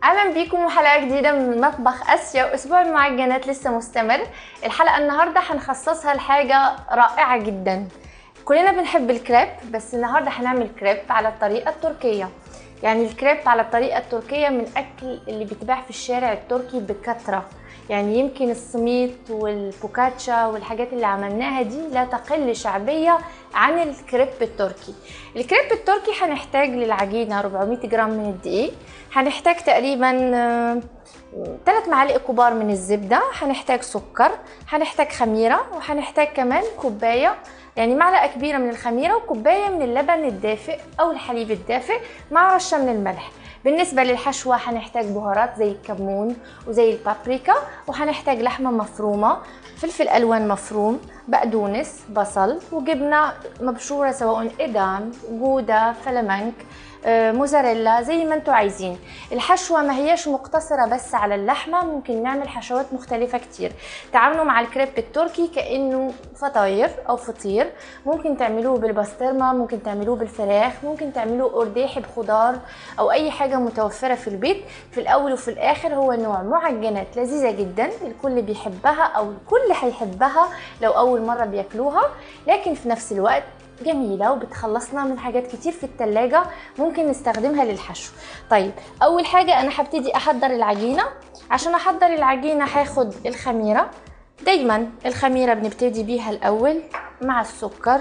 اهلا بيكم وحلقه جديده من مطبخ اسيا واسبوع المعجنات لسه مستمر الحلقه النهارده هنخصصها لحاجه رائعه جدا كلنا بنحب الكريب بس النهارده هنعمل كريب على الطريقه التركيه يعني الكريب على الطريقه التركيه من اكل اللي بيتباع في الشارع التركي بكثره يعني يمكن السميط والبوكاتشا والحاجات اللي عملناها دي لا تقل شعبية عن الكريب التركي الكريب التركي هنحتاج للعجينة 400 جرام من الدقيق هنحتاج تقريبا 3 معالق كبار من الزبدة هنحتاج سكر هنحتاج خميرة وهنحتاج كمان كوباية يعني معلقة كبيرة من الخميرة وكوباية من اللبن الدافئ أو الحليب الدافئ مع رشة من الملح بالنسبة للحشوة هنحتاج بهارات زي الكمون وزي البابريكا وهنحتاج لحمة مفرومة فلفل ألوان مفروم بقدونس بصل وجبنة مبشورة سواء إدام جودة فلامنك آه، موزاريلا زي ما انتم عايزين الحشوه ما هياش مقتصره بس على اللحمه ممكن نعمل حشوات مختلفه كتير تعاملوا مع الكريب التركي كانه فطاير او فطير ممكن تعملوه بالبسطرمه ممكن تعملوه بالفراخ ممكن تعملوه ارداحي بخضار او اي حاجه متوفره في البيت في الاول وفي الاخر هو نوع معجنات لذيذه جدا الكل بيحبها او الكل هيحبها لو اول مره بياكلوها لكن في نفس الوقت جميلة وبتخلصنا من حاجات كتير في التلاجة ممكن نستخدمها للحشو طيب أول حاجة أنا هبتدي أحضر العجينة عشان أحضر العجينة هاخد الخميرة دايما الخميرة بنبتدي بيها الأول مع السكر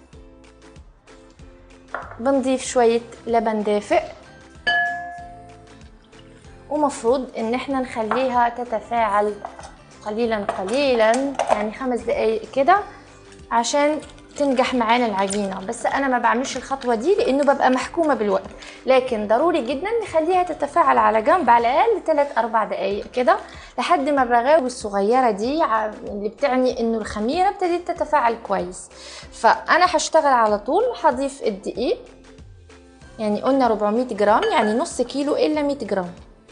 بنضيف شوية لبن دافئ ومفروض ان احنا نخليها تتفاعل قليلا قليلا يعني خمس دقايق كده عشان تنجح معانا العجينة بس أنا ما بعملش الخطوة دي لأنه ببقى محكومة بالوقت لكن ضروري جدا نخليها تتفاعل على جنب على الأقل 3 4 دقايق كده لحد ما الرغاوي الصغيرة دي اللي بتعني إنه الخميرة ابتدت تتفاعل كويس فأنا هشتغل على طول هضيف الدقيق يعني قلنا 400 جرام يعني نص كيلو إلا 100 جرام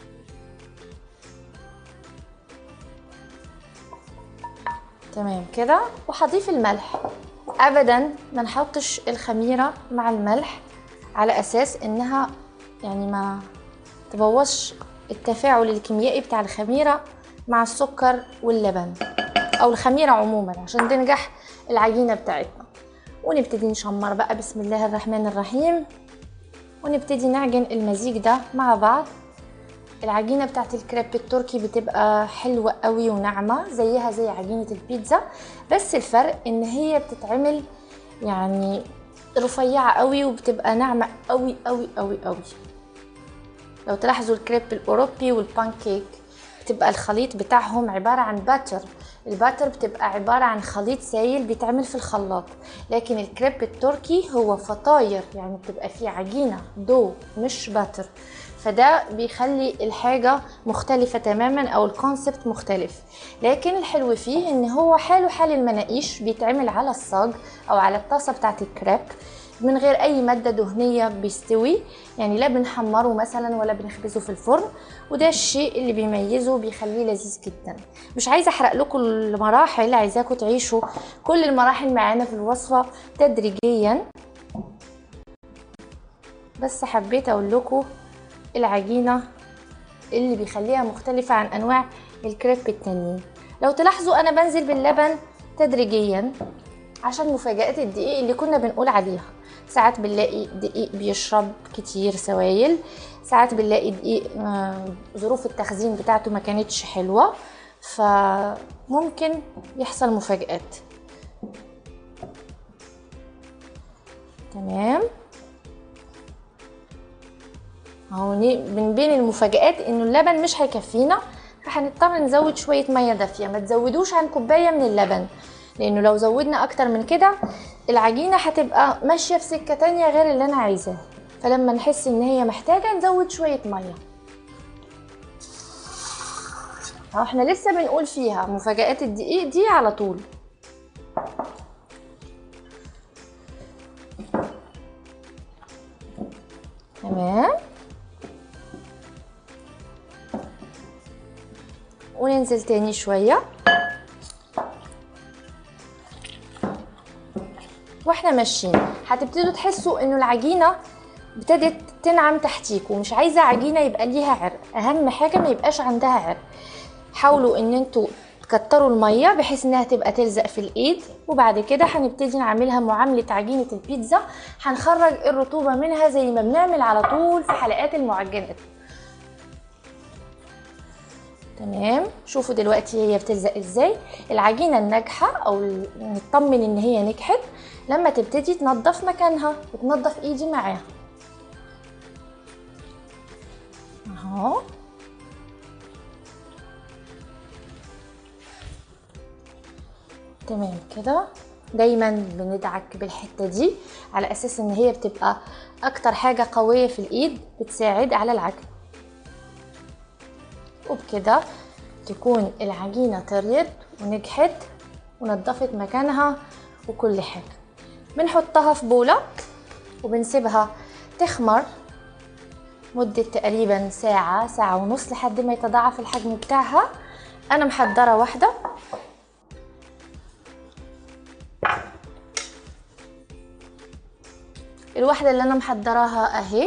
تمام كده وهضيف الملح ابدا ما نحطش الخميره مع الملح على اساس انها يعني ما تبوظش التفاعل الكيميائي بتاع الخميره مع السكر واللبن او الخميره عموما عشان تنجح العجينه بتاعتنا ونبتدي نشمر بقى بسم الله الرحمن الرحيم ونبتدي نعجن المزيج ده مع بعض العجينة بتاعت الكريب التركي بتبقى حلوة قوي وناعمة زيها زي عجينة البيتزا بس الفرق ان هي بتتعمل يعني رفيعة قوي وبتبقى ناعمة قوي قوي قوي قوي لو تلاحظوا الكريب الاوروبي والبانكيك بتبقى الخليط بتاعهم عبارة عن باتر الباتر بتبقى عبارة عن خليط سائل بيتعمل في الخلاط لكن الكريب التركي هو فطاير يعني بتبقى فيه عجينة دو مش باتر فده بيخلي الحاجة مختلفة تماما او الكونسبت مختلف لكن الحلو فيه ان هو حاله حال المناقيش بيتعمل على الصاج او على الطاسة بتاعت الكريب من غير اي ماده دهنيه بيستوي يعني لا بنحمره مثلا ولا بنخبزه في الفرن وده الشيء اللي بيميزه بيخليه لذيذ جدا مش عايزه احرق لكم المراحل عايزاكم تعيشوا كل المراحل معانا في الوصفه تدريجيا بس حبيت اقول لكم العجينه اللي بيخليها مختلفه عن انواع الكريب التانيين لو تلاحظوا انا بنزل باللبن تدريجيا عشان مفاجآت الدقيق اللي كنا بنقول عليها ساعات بنلاقي دقيق بيشرب كتير سوائل ساعات بنلاقي دقيق ظروف التخزين بتاعته ما كانتش حلوة فممكن يحصل مفاجآت تمام اهو من بين المفاجآت انه اللبن مش هيكفينا فهنضطر نزود شوية مية دافية ما تزودوش عن كوباية من اللبن لانه لو زودنا اكتر من كده العجينه هتبقى ماشيه في سكه تانية غير اللي انا عايزاه فلما نحس ان هي محتاجه نزود شويه ميه اهو احنا لسه بنقول فيها مفاجآت الدقيق دي على طول تمام وننزل تاني شويه واحنا ماشيين هتبتدوا تحسوا انه العجينه ابتدت تنعم تحتيك ومش عايزه عجينه يبقى ليها عرق اهم حاجه ما يبقاش عندها عرق حاولوا ان انتوا تكتروا الميه بحيث انها تبقى تلزق في الايد وبعد كده هنبتدي نعملها معامله عجينه البيتزا هنخرج الرطوبه منها زي ما بنعمل على طول في حلقات المعجنات تمام شوفوا دلوقتي هي بتلزق ازاي العجينه الناجحه او نطمن ان هي نجحت لما تبتدي تنظف مكانها وتنظف ايدي معاها اهو تمام كده دايما بندعك بالحته دي على اساس ان هي بتبقى اكتر حاجه قويه في الايد بتساعد على العجن وبكده تكون العجينه طريت ونجحت ونضفت مكانها وكل حاجه بنحطها في بوله وبنسيبها تخمر مدة تقريبا ساعة ساعة ونص لحد ما يتضاعف الحجم بتاعها أنا محضرة واحدة الواحدة اللي أنا محضراها أهي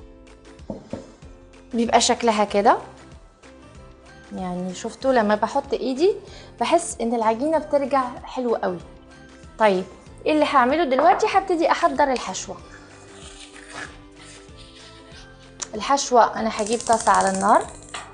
بيبقى شكلها كده يعني شفتوا لما بحط ايدي بحس ان العجينه بترجع حلوه قوي طيب ايه اللي هعمله دلوقتي هبتدي احضر الحشوه الحشوه انا هجيب طاسه على النار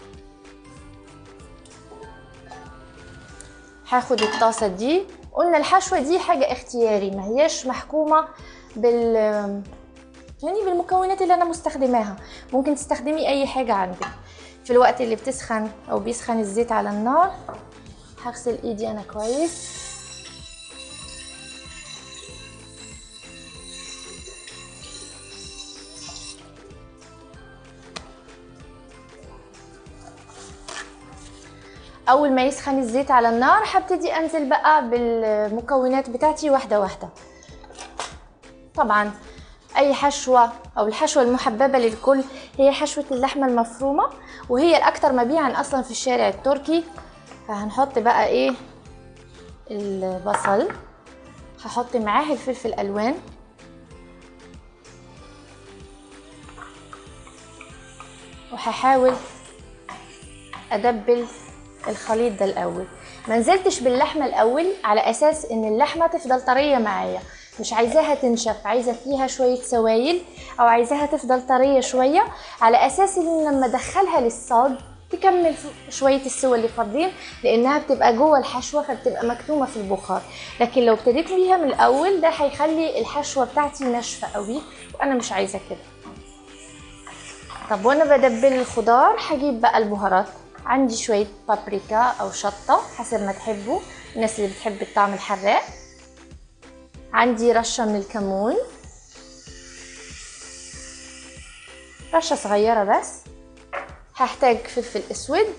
هاخد الطاسه دي قلنا الحشوه دي حاجه اختياري ما هياش محكومه بال يعني بالمكونات اللي انا مستخدماها ممكن تستخدمي اي حاجه عندك في الوقت اللي بتسخن او بيسخن الزيت على النار هغسل ايدي انا كويس اول ما يسخن الزيت على النار هبتدي انزل بقى بالمكونات بتاعتي واحده واحده طبعا اي حشوه او الحشوه المحببه للكل هي حشوه اللحمه المفرومه وهي الاكثر مبيعا اصلا في الشارع التركي فهنحط بقى ايه البصل هحط معاه الفلفل الالوان وهحاول ادبل الخليط ده الاول ما نزلتش باللحمه الاول على اساس ان اللحمه تفضل طريه معايا مش عايزاها تنشف عايزه فيها شويه سوائل او عايزاها تفضل طريه شويه على اساس ان لما ادخلها للصاج تكمل شويه السوى اللي فاضلين لانها بتبقى جوه الحشوه فبتبقى مكتومه في البخار لكن لو ابتديت بيها من الاول ده هيخلي الحشوه بتاعتي ناشفه قوي وانا مش عايزه كده طب وانا بدبل الخضار هجيب بقى البهارات عندي شويه بابريكا او شطه حسب ما تحبوا الناس اللي بتحب الطعم الحراق عندي رشة من الكمون رشة صغيرة بس هحتاج فلفل اسود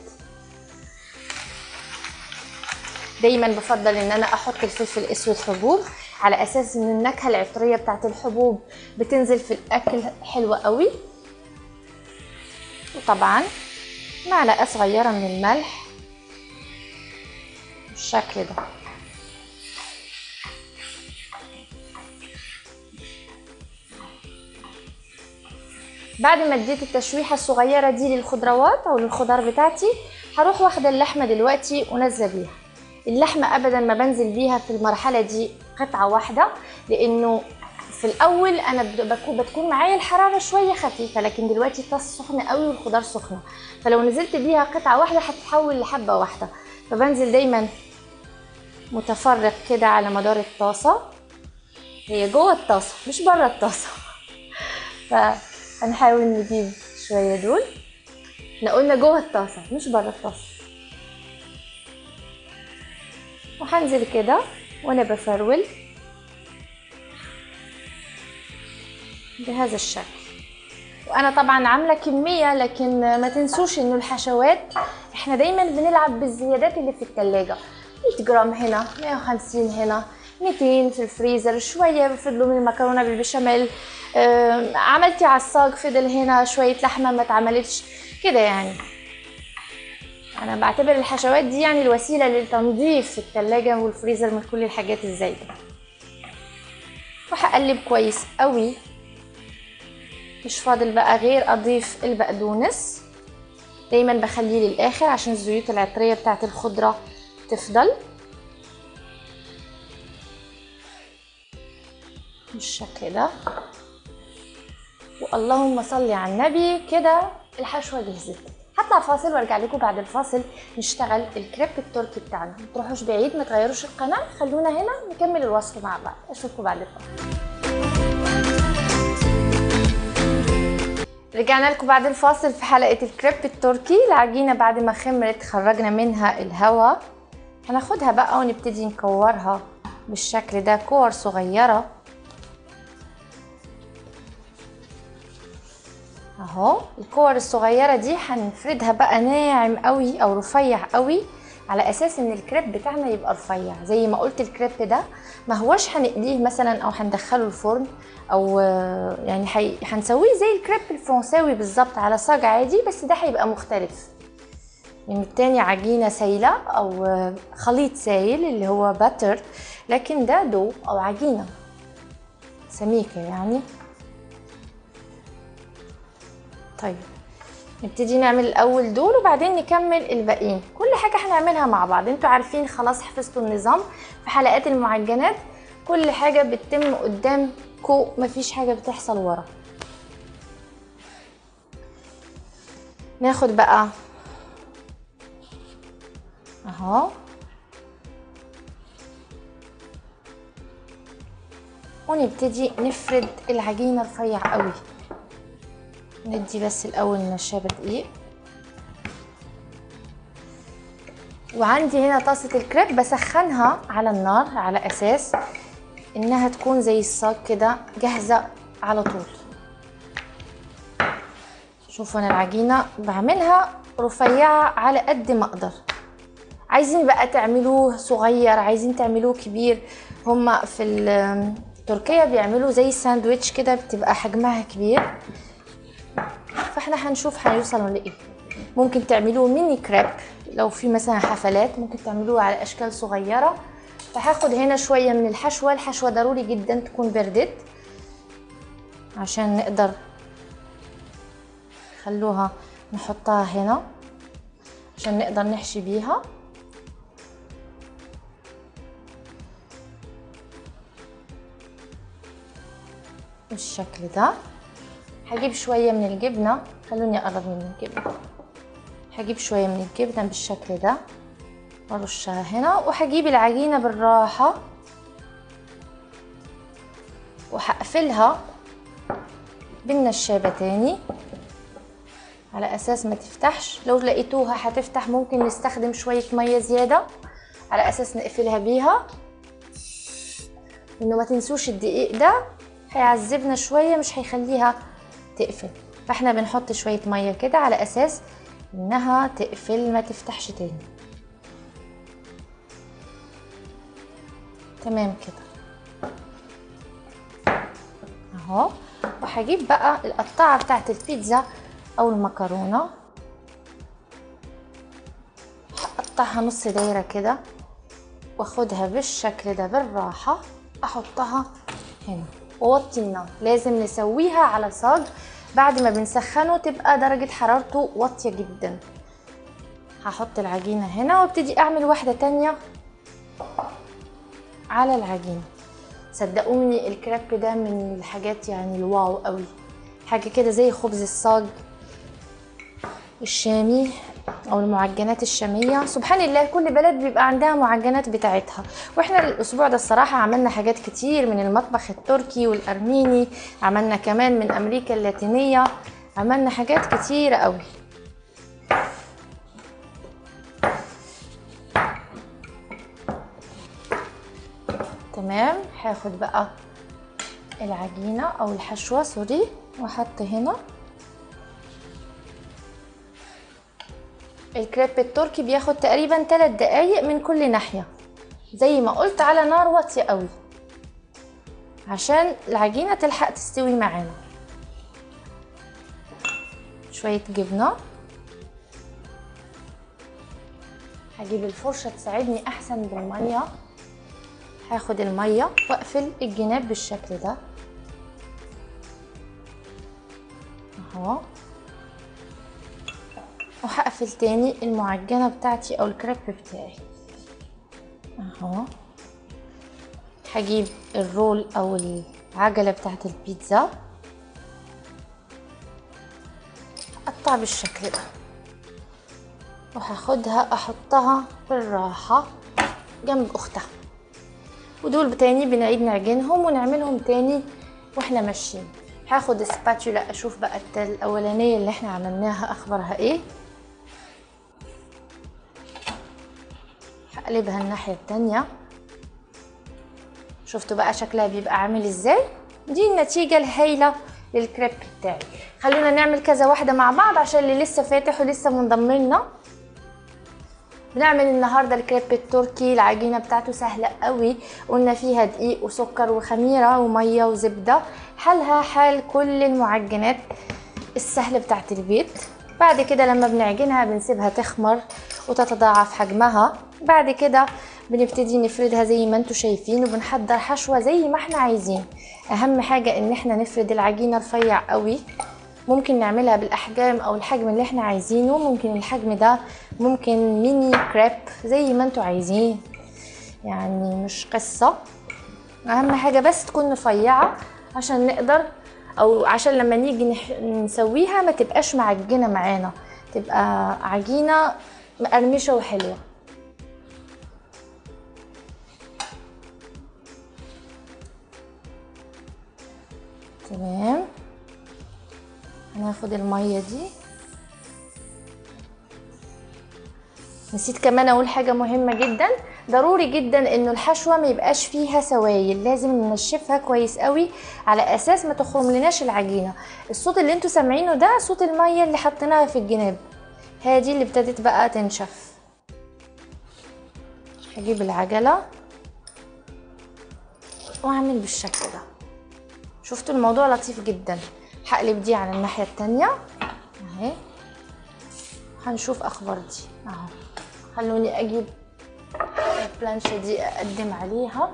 دايما بفضل ان انا احط الفلفل الاسود حبوب على اساس ان النكهه العطريه بتاعت الحبوب بتنزل في الاكل حلوه قوي وطبعا معلقه صغيره من الملح بالشكل ده بعد ما اديت التشويحه الصغيره دي للخضروات او للخضار بتاعتي هروح واخده اللحمه دلوقتي ونزل بيها اللحمه ابدا ما بنزل بيها في المرحله دي قطعه واحده لانه في الاول انا بكون بتكون معايا الحراره شويه خفيفه لكن دلوقتي الطاسه سخنه قوي والخضار سخنه فلو نزلت بيها قطعه واحده هتتحول لحبه واحده فبنزل دايما متفرق كده على مدار الطاسه هي جوه الطاسه مش بره الطاسه ف هنحاول نجيب شوية دول احنا قلنا جوه الطاسة مش بره الطاسة وهنزل كده وانا بفرول بهذا الشكل وانا طبعا عامله كميه لكن ما تنسوش انه الحشوات احنا دايما بنلعب بالزيادات اللي في التلاجة 100 جرام هنا 150 هنا 200 في الفريزر شويه بفضلوا من المكرونه بالبشاميل آه عملتي عصاج فضل هنا شويه لحمه ما اتعملتش كده يعني انا بعتبر الحشوات دي يعني الوسيله للتنظيف الثلاجه والفريزر من كل الحاجات الزايده وهقلب كويس قوي مش فاضل بقى غير اضيف البقدونس دايما بخليه للاخر عشان الزيوت العطريه بتاعت الخضره تفضل بالشكل ده واللهم صل على النبي كده الحشوه جهزت هطلع فاصل وارجع لكم بعد الفاصل نشتغل الكريب التركي بتاعنا ما تروحوش بعيد ما تغيروش القناه خلونا هنا نكمل الوصفه مع بعض اشوفكم بعد الفاصل رجعنا لكم بعد الفاصل في حلقه الكريب التركي العجينه بعد ما خمرت خرجنا منها الهواء هناخدها بقى ونبتدي نكورها بالشكل ده كور صغيره اهو الكور الصغيره دي هنفردها بقى ناعم قوي او رفيع قوي على اساس ان الكريب بتاعنا يبقى رفيع زي ما قلت الكريب ده ما هوش هنقليه مثلا او هندخله الفرن او يعني حي... هنسويه زي الكريب الفرنساوي بالظبط على صاج عادي بس ده هيبقى مختلف من التاني عجينة سايلة أو خليط سايل اللي هو باتر لكن ده دو أو عجينة سميكة يعني طيب نبتدي نعمل الاول دول وبعدين نكمل الباقيين كل حاجه هنعملها مع بعض انتوا عارفين خلاص حفظتوا النظام في حلقات المعجنات كل حاجه بتتم قدامكم مفيش حاجه بتحصل ورا ناخد بقى اهو ونبتدي نفرد العجينه رفيع قوي ندي بس الاول نشابه دقيق وعندي هنا طاسه الكريب بسخنها على النار على اساس انها تكون زي الصاج كده جاهزه على طول شوفوا انا العجينه بعملها رفيعه على قد ما اقدر عايزين بقى تعملوه صغير عايزين تعملوه كبير هما في تركيا بيعملوا زي الساندويتش كده بتبقى حجمها كبير فاحنا هنشوف هيوصلوا لايه ممكن تعملوه ميني كريب لو في مثلا حفلات ممكن تعملوه على اشكال صغيره فهاخد هنا شويه من الحشوه الحشوه ضروري جدا تكون بردت عشان نقدر خلوها نحطها هنا عشان نقدر نحشي بيها بالشكل ده هجيب شوية من الجبنة خلوني اقرب من الجبنة هجيب شوية من الجبنة بالشكل ده وارشها هنا وهجيب العجينة بالراحة وهقفلها بالنشابة تاني على اساس ما تفتحش لو لقيتوها هتفتح ممكن نستخدم شوية مية زيادة على اساس نقفلها بيها انه ما تنسوش الدقيق ده هيعذبنا شوية مش هيخليها تقفل فاحنا بنحط شوية مية كده على اساس انها تقفل ما تفتحش تاني تمام كده اهو وهجيب بقى القطاعة بتاعت البيتزا او المكرونة هقطعها نص دايرة كده واخدها بالشكل ده بالراحة احطها هنا ووطي النار لازم نسويها على صاج بعد ما بنسخنه تبقى درجة حرارته واطية جدا هحط العجينة هنا وابتدي اعمل واحدة تانية على العجينة صدقوني الكريب ده من الحاجات يعني الواو قوي حاجة كده زي خبز الصاج الشامي او المعجنات الشاميه سبحان الله كل بلد بيبقى عندها معجنات بتاعتها واحنا الاسبوع ده الصراحه عملنا حاجات كتير من المطبخ التركي والارميني عملنا كمان من امريكا اللاتينيه عملنا حاجات كتيره قوي تمام هاخد بقى العجينه او الحشوه سوري واحط هنا الكريب التركي بياخد تقريبا 3 دقايق من كل ناحية زي ما قلت على نار واطية قوي عشان العجينة تلحق تستوي معانا شوية جبنة هجيب الفرشة تساعدني احسن بالمية هاخد المية واقفل الجناب بالشكل ده اهو وهقفل تاني المعجنة بتاعتي او الكريب بتاعي اهو هجيب الرول او العجلة بتاعت البيتزا اقطع بالشكل ده وهاخدها احطها بالراحة جنب اختها ودول تاني بنعيد نعجنهم ونعملهم تاني واحنا ماشيين هاخد سباتولا اشوف بقى التل الاولانيه اللي احنا عملناها اخبارها ايه هقلبها الناحيه التانية شفتوا بقى شكلها بيبقى عامل ازاي دي النتيجه الهايله للكريب بتاعي خلونا نعمل كذا واحده مع بعض عشان اللي لسه فاتح ولسه منضم لنا بنعمل النهارده الكريب التركي العجينه بتاعته سهله قوي قلنا فيها دقيق وسكر وخميره وميه وزبده حالها حال كل المعجنات السهله بتاعت البيت بعد كده لما بنعجنها بنسيبها تخمر وتتضاعف حجمها بعد كده بنبتدي نفردها زي ما انتم شايفين وبنحضر حشوه زي ما احنا عايزين اهم حاجه ان احنا نفرد العجينه رفيع قوي ممكن نعملها بالاحجام او الحجم اللي احنا عايزينه ممكن الحجم ده ممكن ميني كريب زي ما انتوا عايزين يعني مش قصه اهم حاجه بس تكون رفيعه عشان نقدر او عشان لما نيجي نح- نسويها ما تبقاش معجنه معانا تبقى عجينه مقرمشه وحلوه تمام هناخد الميه دي نسيت كمان اقول حاجه مهمه جدا ضروري جدا انه الحشوه ما يبقاش فيها سوائل لازم ننشفها كويس قوي على اساس ما تخرم لناش العجينه الصوت اللي انتوا سامعينه ده صوت الميه اللي حطيناها في الجناب هي دي اللي ابتدت بقى تنشف هجيب العجله واعمل بالشكل ده شفتوا الموضوع لطيف جدا هقلب دي على الناحيه التانية اهي هنشوف اخبار دي اهو خلوني اجيب البلانشة دي اقدم عليها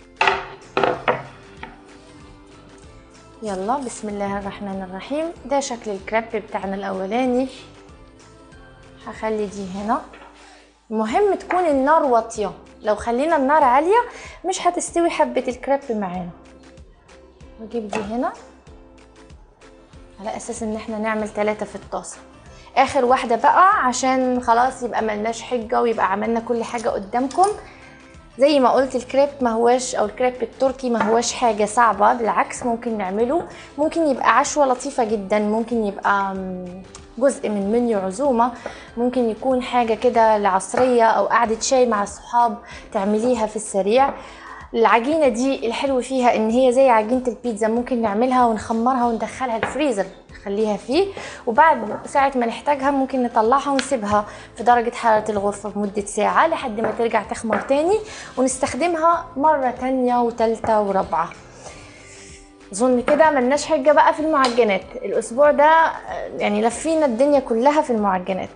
يلا بسم الله الرحمن الرحيم ده شكل الكريب بتاعنا الاولاني هخلي دي هنا المهم تكون النار واطيه لو خلينا النار عاليه مش هتستوي حبه الكريب معانا واجيب دي هنا على اساس ان احنا نعمل ثلاثة في الطاسة اخر واحدة بقى عشان خلاص يبقى ملناش حجة ويبقى عملنا كل حاجة قدامكم زي ما قلت الكريب ما هواش او الكريب التركي ما هواش حاجة صعبة بالعكس ممكن نعمله ممكن يبقى عشوة لطيفة جدا ممكن يبقى مم، جزء من منيو عزومة ممكن يكون حاجة كده لعصرية او قعدة شاي مع الصحاب تعمليها في السريع العجينه دي الحلو فيها ان هي زي عجينه البيتزا ممكن نعملها ونخمرها وندخلها الفريزر نخليها فيه وبعد ساعة ما نحتاجها ممكن نطلعها ونسيبها في درجة حرارة الغرفة بمدة ساعة لحد ما ترجع تخمر تاني ونستخدمها مرة تانية وتالتة ورابعة اظن كده ملناش حجة بقى في المعجنات الاسبوع ده آه، يعني لفينا الدنيا كلها في المعجنات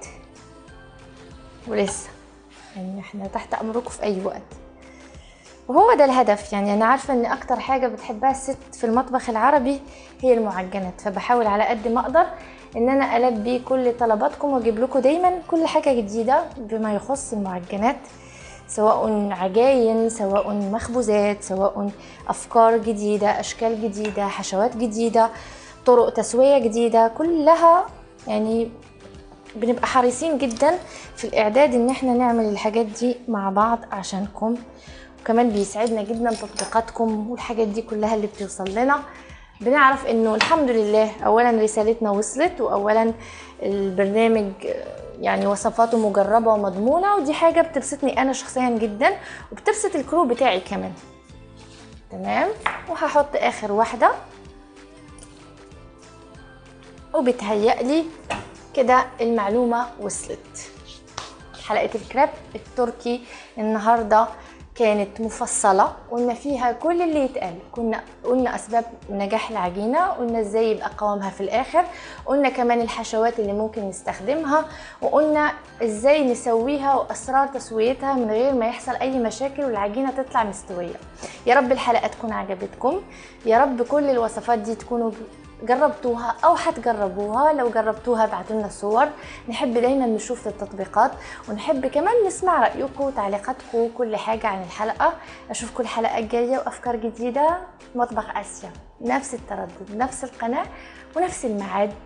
ولسه يعني احنا تحت امركم في اي وقت وهو ده الهدف يعني انا عارفه ان اكتر حاجه بتحبها الست في المطبخ العربي هي المعجنات فبحاول على قد ما اقدر ان انا البي كل طلباتكم واجيب لكم دايما كل حاجه جديده بما يخص المعجنات سواء عجاين سواء مخبوزات سواء افكار جديده اشكال جديده حشوات جديده طرق تسويه جديده كلها يعني بنبقى حريصين جدا في الاعداد ان احنا نعمل الحاجات دي مع بعض عشانكم وكمان بيسعدنا جدا تطبيقاتكم والحاجات دي كلها اللي بتوصل لنا بنعرف انه الحمد لله اولا رسالتنا وصلت واولا البرنامج يعني وصفاته مجربه ومضمونه ودي حاجه بتبسطني انا شخصيا جدا وبتبسط الكرو بتاعي كمان تمام وهحط اخر واحده وبتهيألي كده المعلومه وصلت حلقه الكريب التركي النهارده كانت مفصلة قلنا فيها كل اللي يتقال كنا قلنا أسباب نجاح العجينة قلنا إزاي يبقى قوامها في الآخر قلنا كمان الحشوات اللي ممكن نستخدمها وقلنا إزاي نسويها وأسرار تسويتها من غير ما يحصل أي مشاكل والعجينة تطلع مستوية يا رب الحلقة تكون عجبتكم يا رب كل الوصفات دي تكونوا جربتوها او حتجربوها لو جربتوها ابعتوا لنا صور نحب دايما نشوف التطبيقات ونحب كمان نسمع رايكم وتعليقاتكم كل حاجه عن الحلقه اشوفكم الحلقه الجايه وافكار جديده مطبخ اسيا نفس التردد نفس القناه ونفس الميعاد